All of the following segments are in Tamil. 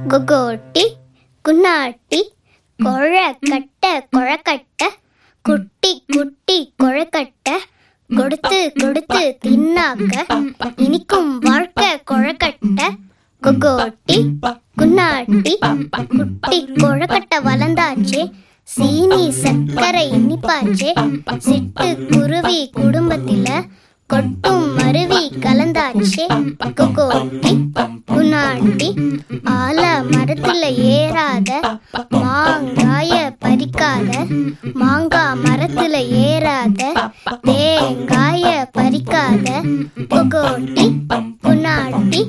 கொகோட்டி குன்னாட்டி கொழக்கட்ட கொழக்கட்ட குட்டி குட்டி கொழக்கட்ட கொடுத்து கொடுத்து தின்னாக்க இனிக்கும் வாழ்க்கை கொழக்கட்ட கொகோட்டி குன்னாட்டி குட்டி கொழக்கட்ட வளர்ந்தாச்சே சீனி சர்க்கரை இனிப்பாச்சே சிட்டு குருவி குடும்பத்தில கொட்டும் மருவி கலந்தாச்சே கொகோட்டி குன்னாட்டி ஆல மரத்துல ஏறாத மாங்காய பறிக்காத மாங்கா மரத்துல ஏறாத தேங்காய பறிக்காத கொகோட்டி குன்னாட்டி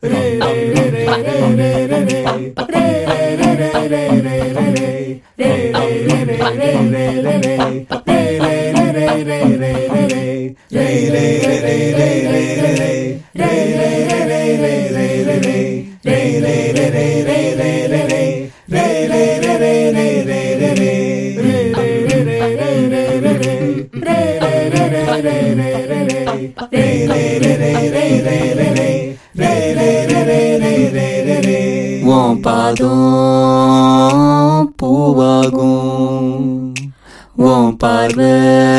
உன் பாதம் பூவாகும் உன் பார்வை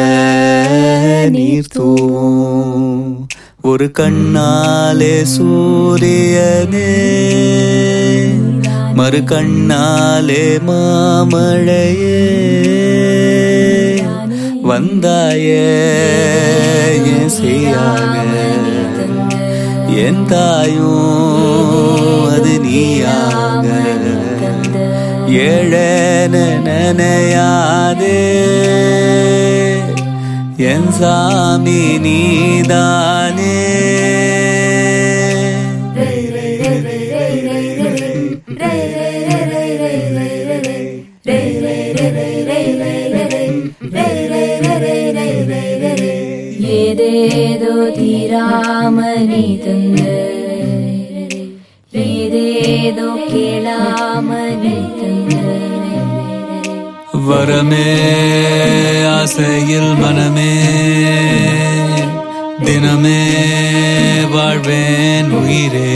நீர் தூவும் ஒரு கண்ணாலே சூரியனே மறு கண்ணாலே மாமழையே வந்தாயே என் செய்யாக என் தாயும் அது நீயாக ஏழன நினையாதே என் சாமி நீதானே ஏதேதோ தீராமணி தந்த ஏதேதோ கேளாமணி தந்த வரமே ஆசையில் மனமே தினமே வாழ்வேன் உயிரே